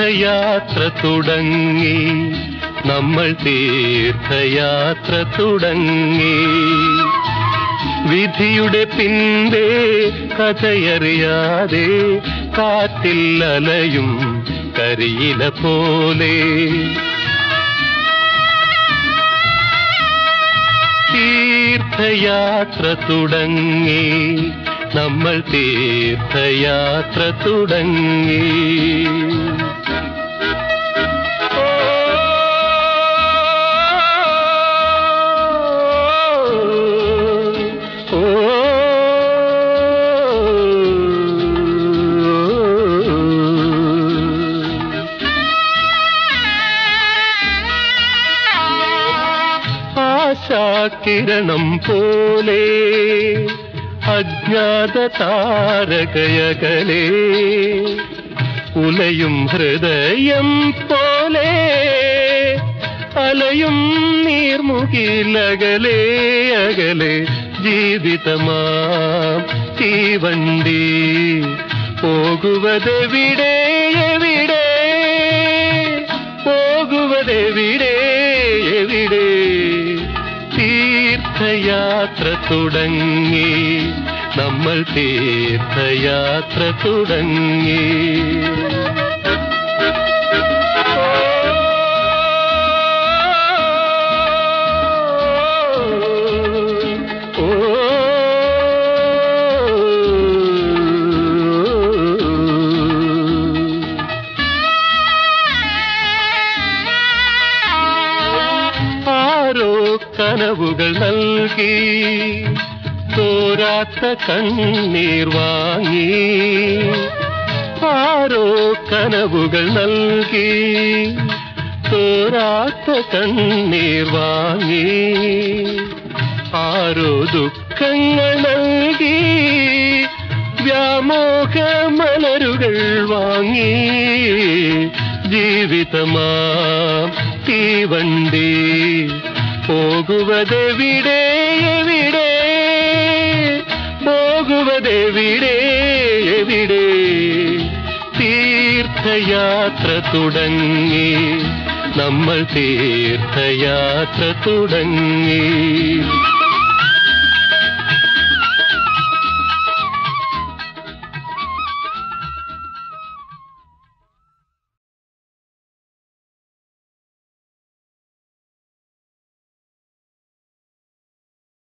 തീർത്ഥയാത്ര തുടങ്ങി നമ്മൾ തീർത്ഥയാത്ര തുടങ്ങി വിധിയുടെ പിൻപേ കഥയറിയാതെ കാറ്റിൽ അലയും കരിയില പോലെ തീർത്ഥയാത്ര തുടങ്ങി നമ്മൾ തീർത്ഥയാത്ര തുടങ്ങി ഓ, ഓ, ആശാകിരണം പോലെ അജ്ഞാത താരകയകലേ ഉലയും ഹൃദയം പോലെ അലയും നീർമുകിലകലേ അകലെ ജീവിതമാം തീവണ്ടി പോകുവതെവിടെ എവിടെ പോകുവതെവിടെ എവിടെ തീർത്ഥയാത്ര തുടങ്ങി നമ്മൾ തീർത്ഥയാത്ര തുടങ്ങി ഓ, ഓ, ആരോ കനവുകൾ നൽകി തോരാത്ത കണ്ണീർ വാങ്ങി ആരോ കനവുകൾ നൽകി തോരാത്ത കണ്ണീർ വാങ്ങി ആരോ ദുഃഖങ്ങൾ നൽകി വ്യാമോഹ മലരുകൾ വാങ്ങി ജീവിതമാം തീവണ്ടി പോകുവതെവിടെ എവിടെ പോകുവതെവിടെ എവിടെ തീർത്ഥയാത്ര തുടങ്ങി നമ്മൾ തീർത്ഥയാത്ര തുടങ്ങി